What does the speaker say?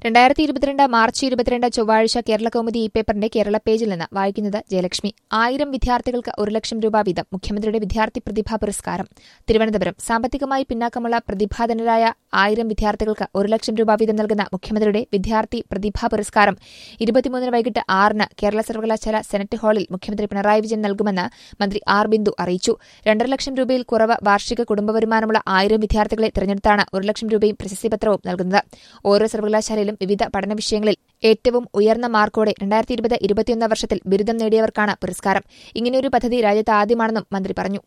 രണ്ടായിരത്തി ഇരുപത്തിരണ്ട് മാർച്ച് ഇരുപത്തിരണ്ട് ചൊവ്വാഴ്ച കേരള കൗമുദി ഈ പേപ്പറിന്റെ കേരള പേജിൽ നിന്ന് വായിക്കുന്നത് ജയലക്ഷ്മി ആയിരം വിദ്യാർത്ഥികൾക്ക് ഒരു ലക്ഷം രൂപ വീതം മുഖ്യമന്ത്രിയുടെ വിദ്യാർത്ഥി പ്രതിഭാ പുരസ്കാരം തിരുവനന്തപുരം സാമ്പത്തികമായി പിന്നാക്കമുള്ള പ്രതിഭാധനരായ ആയിരം വിദ്യാർത്ഥികൾക്ക് ഒരു ലക്ഷം രൂപ വീതം നൽകുന്ന മുഖ്യമന്ത്രിയുടെ വിദ്യാർത്ഥി പ്രതിഭാ പുരസ്കാരം ഇരുപത്തിമൂന്നിന് വൈകിട്ട് ആറിന് കേരള സർവകലാശാല സെനറ്റ് ഹാളിൽ മുഖ്യമന്ത്രി പിണറായി വിജയൻ നൽകുമെന്ന് മന്ത്രി ആർ ബിന്ദു അറിയിച്ചു രണ്ടര ലക്ഷം രൂപയിൽ കുറവ് വാർഷിക കുടുംബ വരുമാനമുള്ള ആയിരം വിദ്യാർത്ഥികളെ തിരഞ്ഞെടുത്താണ് ഒരു ലക്ഷം രൂപയും പ്രശസ്തിപത്രവും നൽകുന്നത് ഓരോ സർവകലാശാലയിലും വിവിധ പഠന വിഷയങ്ങളിൽ ഏറ്റവും ഉയർന്ന മാർക്കോടെ രണ്ടായിരത്തി ഇരുപത് ഇരുപത്തിയൊന്ന് വർഷത്തിൽ ബിരുദം നേടിയവർക്കാണ് പുരസ്കാരം ഇങ്ങനെയൊരു പദ്ധതി രാജ്യത്ത് ആദ്യമാണെന്നും മന്ത്രി പറഞ്ഞു